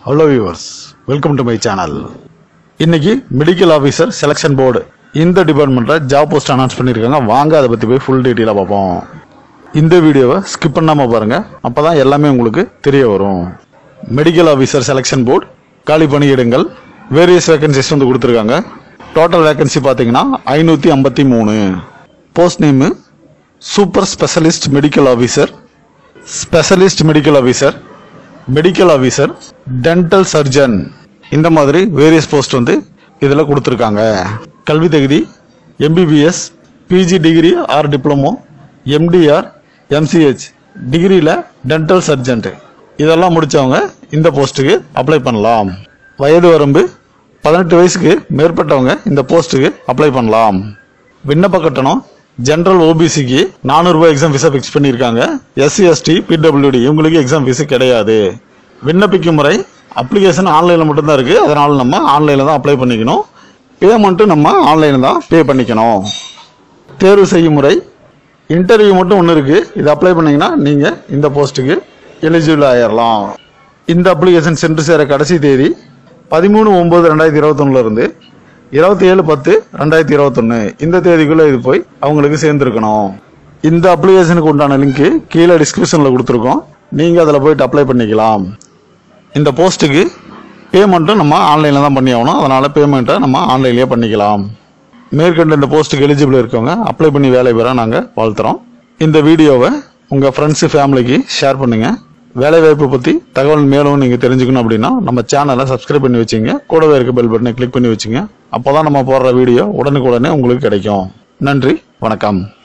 hello viewers welcome to my channel இன்னைக்கு medical officer selection board இந்த டிபார்ட்மெண்ட்டில் job post announce பண்ணியிருக்காங்க வாங்க அதை பற்றி போய் ஃபுல் டீட்டெயிலாக பார்ப்போம் இந்த வீடியோவை ஸ்கிப் பண்ணாமல் பாருங்கள் அப்போ தான் எல்லாமே உங்களுக்கு தெரிய வரும் மெடிக்கல் ஆஃபீஸர் செலெக்ஷன் போர்டு காலி பணியிடங்கள் வேரியஸ் வேகன்சிஸ் வந்து கொடுத்துருக்காங்க டோட்டல் வேகன்சி பார்த்தீங்கன்னா ஐநூற்றி ஐம்பத்தி மூணு post name super specialist medical officer specialist medical officer medical officer dental surgeon இந்த மாதிரி வேரியஸ் போஸ்ட் வந்து இதில் கொடுத்துருக்காங்க கல்வி தகுதி MBBS PG degree or diploma MD or MCh டிகிரியில் டென்டல் சர்ஜன்ட் இதெல்லாம் முடித்தவங்க இந்த போஸ்ட்டுக்கு அப்ளை பண்ணலாம் வயது வரம்பு பதினெட்டு வயசுக்கு மேற்பட்டவங்க இந்த போஸ்ட்டுக்கு அப்ளை பண்ணலாம் விண்ணப்ப கட்டணம் ஜென்ரல் ஓபிசிக்கு நானூறுரூவா எக்ஸாம் ஃபீஸை ஃபிக்ஸ் பண்ணியிருக்காங்க எஸ்சி எஸ்டி பிடபிள்யூடி இவங்களுக்கு எக்ஸாம் ஃபீஸு கிடையாது விண்ணப்பிக்கும் முறை அப்ளிகேஷன் ஆன்லைனில் மட்டும்தான் இருக்குது அதனால் நம்ம ஆன்லைனில் தான் அப்ளை பண்ணிக்கணும் பேமெண்ட்டு நம்ம ஆன்லைனில் தான் பே பண்ணிக்கணும் தேர்வு செய்யும் முறை இன்டர்வியூ மட்டும் ஒன்று இருக்குது இது அப்ளை பண்ணீங்கன்னா நீங்கள் இந்த போஸ்ட்டுக்கு எலிஜிபிள் ஆயிடலாம் இந்த அப்ளிகேஷன் சென்று சேர கடைசி தேதி பதிமூணு ஒம்பது ரெண்டாயிரத்தி இருபத்தொன்னுல இருந்து இருபத்தி ஏழு பத்து ரெண்டாயிரத்தி இருபத்தொன்று இந்த தேதிக்குள்ளே இது போய் அவங்களுக்கு சேர்ந்துருக்கணும் இந்த அப்ளிகேஷனுக்கு உண்டான லிங்க்கு கீழே டிஸ்கிரிப்ஷனில் கொடுத்துருக்கோம் நீங்கள் அதில் போயிட்டு அப்ளை பண்ணிக்கலாம் இந்த போஸ்ட்டுக்கு பேமெண்ட்டும் நம்ம ஆன்லைனில் தான் பண்ணி ஆகணும் அதனால் பேமெண்ட்டை நம்ம ஆன்லைன்லேயே பண்ணிக்கலாம் மேற்கண்ட இந்த போஸ்ட்டுக்கு எலிஜிபிள் இருக்கவங்க அப்ளை பண்ணி வேலை பெற நாங்கள் வாழ்த்துறோம் இந்த வீடியோவை உங்கள் ஃப்ரெண்ட்ஸு ஃபேமிலிக்கு ஷேர் பண்ணுங்கள் வேலை வாய்ப்பு பற்றி தகவல் மேலும் நீங்கள் தெரிஞ்சுக்கணும் அப்படின்னா நம்ம சேனலை சப்ஸ்கிரைப் பண்ணி வச்சுங்க கூடவே இருக்க பெல் பட்டனை கிளிக் பண்ணி வச்சுங்க அப்போ தான் நம்ம போடுற வீடியோ உடனுக்குடனே உங்களுக்கு கிடைக்கும் நன்றி வணக்கம்